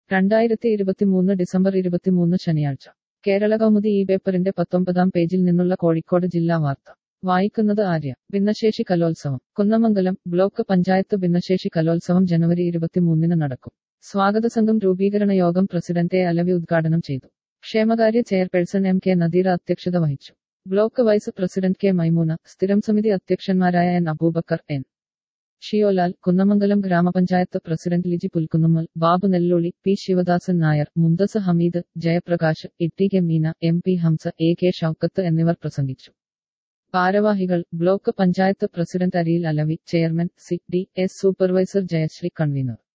രണ്ടായിരത്തി ഇരുപത്തിമൂന്ന് ഡിസംബർ ഇരുപത്തിമൂന്ന് ശനിയാഴ്ച കേരള കൗമുദി ഈ പേപ്പറിന്റെ പത്തൊമ്പതാം പേജിൽ നിന്നുള്ള കോഴിക്കോട് ജില്ലാ വാർത്ത വായിക്കുന്നത് ആര്യ ഭിന്നശേഷി കലോത്സവം കുന്നമംഗലം ബ്ലോക്ക് പഞ്ചായത്ത് ഭിന്നശേഷി കലോത്സവം ജനുവരി ഇരുപത്തിമൂന്നിന് നടക്കും സ്വാഗത സംഘം രൂപീകരണ യോഗം പ്രസിഡന്റ് എ അലവി ഉദ്ഘാടനം ചെയ്തു ക്ഷേമകാര്യ ചെയർപേഴ്സൺ എം കെ നദീറ അധ്യക്ഷത വഹിച്ചു block vice president K Maimoona സ്ഥിരം സമിതി അധ്യക്ഷന്മാരായ എൻ അബൂബക്കർ എൻ ഷിയോലാൽ കുന്നമംഗലം ഗ്രാമപഞ്ചായത്ത് president Liji Pulkunnummal Babu Nellulli P Sivadasan Nair Munthas Hameed Jayaprakash Itty K Meena M P Hamza A K Shoukath എന്നിവർ പ്രസംഗിച്ചു ഭാരവാഹികൾ block panchayat president Ariyil Alavi chairman C D S supervisor Jayasree convener